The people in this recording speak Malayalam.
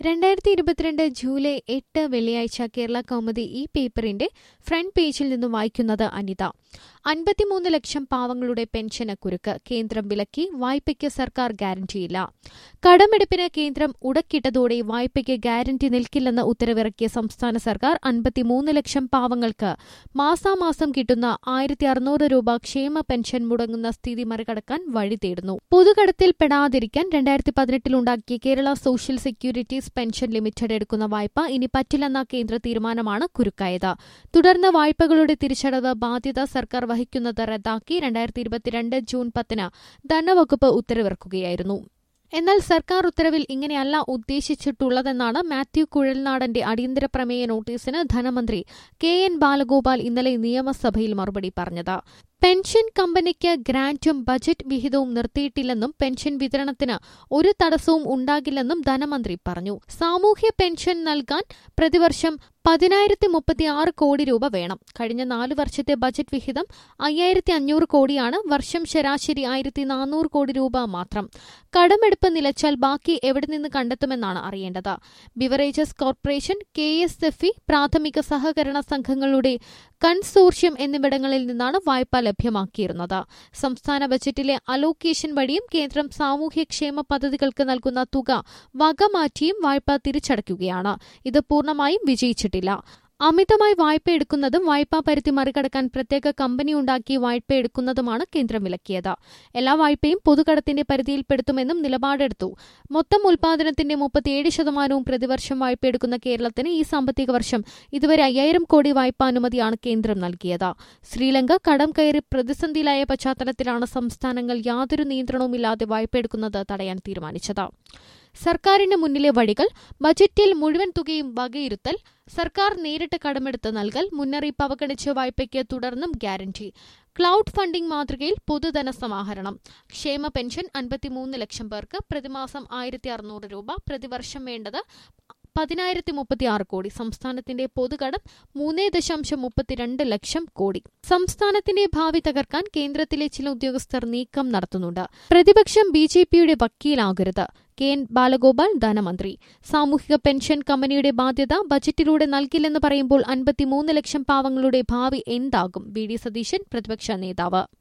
രണ്ടായിരത്തി ഇരുപത്തിരണ്ട് ജൂലൈ എട്ട് വെള്ളിയാഴ്ച കേരള കൗമുദി ഈ പേപ്പറിന്റെ ഫ്രണ്ട് പേജിൽ നിന്ന് വായിക്കുന്നത് അനിത അൻപത്തിമൂന്ന് ലക്ഷം പാവങ്ങളുടെ പെൻഷന് കുരുക്ക് കേന്ദ്രം വിലക്കി വായ്പയ്ക്ക് സർക്കാർ ഗ്യാരണ്ടിയില്ല കടമെടുപ്പിന് കേന്ദ്രം ഉടക്കിട്ടതോടെ വായ്പയ്ക്ക് ഗ്യാരണ്ടി നിൽക്കില്ലെന്ന് ഉത്തരവിറക്കിയ സംസ്ഥാന സർക്കാർ അൻപത്തിമൂന്ന് ലക്ഷം പാവങ്ങൾക്ക് മാസാമാസം കിട്ടുന്ന ആയിരത്തി അറുന്നൂറ് രൂപ ക്ഷേമ പെൻഷൻ മുടങ്ങുന്ന സ്ഥിതി മറികടക്കാൻ വഴി തേടുന്നു പൊതുകടത്തിൽ പെടാതിരിക്കാൻ രണ്ടായിരത്തി പതിനെട്ടിലുണ്ടാക്കിയ Kerala social securities pension limited എടുക്കുന്ന വായ്പ ഇനി പറ്റില്ലെന്ന കേന്ദ്ര തീരുമാനമാണ് കുരുക്കായത് തുടർന്ന് വായ്പകളുടെ തിരിച്ചടവ് ബാധ്യത സർക്കാർ വഹിക്കുന്നത് റദ്ദാക്കി രണ്ടായിരത്തി ഇരുപത്തിരണ്ട് ജൂൺ പത്തിന് ധനവകുപ്പ് ഉത്തരവിറക്കുകയായിരുന്നു എന്നാൽ സർക്കാർ ഉത്തരവിൽ ഇങ്ങനെയല്ല ഉദ്ദേശിച്ചിട്ടുള്ളതെന്നാണ് മാത്യു കുഴൽനാടന്റെ അടിയന്തര പ്രമേയ നോട്ടീസിന് ധനമന്ത്രി കെ എൻ ബാലഗോപാൽ ഇന്നലെ നിയമസഭയിൽ മറുപടി പറഞ്ഞത് പെൻഷൻ കമ്പനിക്ക് ഗ്രാന്റും ബജറ്റ് വിഹിതവും നിർത്തിയിട്ടില്ലെന്നും പെൻഷൻ വിതരണത്തിന് ഒരു തടസ്സവും ഉണ്ടാകില്ലെന്നും ധനമന്ത്രി പറഞ്ഞു സാമൂഹ്യ പെൻഷൻ നൽകാൻ പ്രതിവർഷം പതിനായിരത്തി മുപ്പത്തിയാറ് കോടി രൂപ വേണം കഴിഞ്ഞ നാല് വർഷത്തെ ബജറ്റ് വിഹിതം അയ്യായിരത്തി അഞ്ഞൂറ് കോടിയാണ് വർഷം ശരാശരി ആയിരത്തി നാനൂറ് കോടി രൂപ മാത്രം കടമെടുപ്പ് നിലച്ചാൽ ബാക്കി എവിടെ നിന്ന് കണ്ടെത്തുമെന്നാണ് അറിയേണ്ടത് beverages corporation K S F E പ്രാഥമിക സഹകരണ സംഘങ്ങളുടെ കൺസോർഷ്യം എന്നിവിടങ്ങളിൽ നിന്നാണ് വായ്പ ലഭ്യമാക്കിയിരുന്നത് സംസ്ഥാന ബജറ്റിലെ അലോക്കേഷൻ വഴിയും കേന്ദ്രം സാമൂഹ്യക്ഷേമ പദ്ധതികൾക്ക് നൽകുന്ന തുക വകമാറ്റിയും വായ്പ തിരിച്ചടയ്ക്കുകയാണ് ഇത് പൂർണ്ണമായും വിജയിച്ചിട്ടില്ല അമിതമായി വായ്പ എടുക്കുന്നതും വായ്പാ പരിധി മറികടക്കാൻ പ്രത്യേക കമ്പനി ഉണ്ടാക്കി വായ്പ എടുക്കുന്നതുമാണ് കേന്ദ്രം വിലക്കിയത് എല്ലാ വായ്പയും പൊതുകടത്തിന്റെ പരിധിയിൽപ്പെടുത്തുമെന്നും നിലപാടെടുത്തു മൊത്തം ഉൽപാദനത്തിന്റെ മുപ്പത്തിയേഴ് ശതമാനവും പ്രതിവർഷം വായ്പ എടുക്കുന്ന കേരളത്തിന് ഈ സാമ്പത്തിക വർഷം ഇതുവരെ അയ്യായിരം കോടി വായ്പാ അനുമതിയാണ് കേന്ദ്രം നൽകിയത് ശ്രീലങ്ക കടം കയറി പ്രതിസന്ധിയിലായ പശ്ചാത്തലത്തിലാണ് സംസ്ഥാനങ്ങൾ യാതൊരു നിയന്ത്രണവുമില്ലാതെ വായ്പ എടുക്കുന്നത് തടയാൻ തീരുമാനിച്ചത് സർക്കാരിന് മുന്നിലെ വഴികൾ ബജറ്റിൽ മുഴുവൻ തുകയും വകയിരുത്തൽ സർക്കാർ നേരിട്ട് കടമെടുത്ത് നൽകൽ മുന്നറിയിപ്പ് അവഗണിച്ച് വായ്പയ്ക്ക് തുടർന്നും ഗ്യാരണ്ടി ക്ലൌഡ് ഫണ്ടിംഗ് മാതൃകയിൽ പൊതുധന സമാഹരണം ക്ഷേമ പെൻഷൻ അൻപത്തിമൂന്ന് ലക്ഷം പേർക്ക് പ്രതിമാസം ആയിരത്തി അറുന്നൂറ് രൂപ പ്രതിവർഷം വേണ്ടത് പതിനായിരത്തി മുപ്പത്തിയാറ് കോടി സംസ്ഥാനത്തിന്റെ പൊതുകടം മൂന്ന് ദശാംശം മുപ്പത്തിരണ്ട് ലക്ഷം കോടി സംസ്ഥാനത്തിന്റെ ഭാവി തകർക്കാൻ കേന്ദ്രത്തിലെ ചില ഉദ്യോഗസ്ഥർ നീക്കം നടത്തുന്നുണ്ട് പ്രതിപക്ഷം ബി ജെ പിയുടെ വക്കീലാകരുത് കെ എൻ ബാലഗോപാൽ ധനമന്ത്രി സാമൂഹിക പെൻഷൻ കമ്പനിയുടെ ബാധ്യത ബജറ്റിലൂടെ നൽകില്ലെന്ന് പറയുമ്പോൾ അൻപത്തിമൂന്ന് ലക്ഷം പാവങ്ങളുടെ ഭാവി എന്താകും വി ഡി സതീശൻ പ്രതിപക്ഷ നേതാവ്